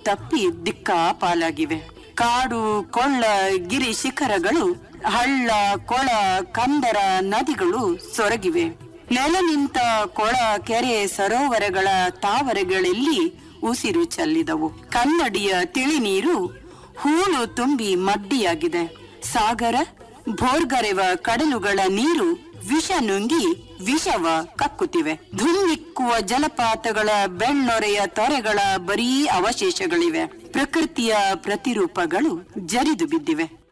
ತಪ್ಪಿ ದಿಕ್ಕಾಪಾಲಾಗಿವೆ ಕಾಡು ಕೊಳ್ಳ ಗಿರಿ ಶಿಖರಗಳು ಹಳ್ಳ ಕೊಳ ಕಂದರ ನದಿಗಳು ಸೊರಗಿವೆ ನೆಲ ನಿಂತ ಕೊಳ ಕೆರೆ ಸರೋವರಗಳ ತಾವರೆಗಳಲ್ಲಿ ಉಸಿರು ಚೆಲ್ಲಿದವು ಕನ್ನಡಿಯ ತಿಳಿ ನೀರು ಹೂಳು ತುಂಬಿ ಮಡ್ಡಿಯಾಗಿದೆ ಸಾಗರ ಭೋರ್ಗರೆವ ಕಡಲುಗಳ ನೀರು ವಿಷ ನುಂಗಿ ವಿಷವ ಕಕ್ಕುತ್ತಿವೆ ಧುಮ್ಮಿಕ್ಕುವ ಜಲಪಾತಗಳ ಬೆಣ್ಣೊರೆಯ ತೊರೆಗಳ ಬರೀ ಅವಶೇಷಗಳಿವೆ ಪ್ರಕೃತಿಯ ಪ್ರತಿರೂಪಗಳು ಜರಿದು ಬಿದ್ದಿವೆ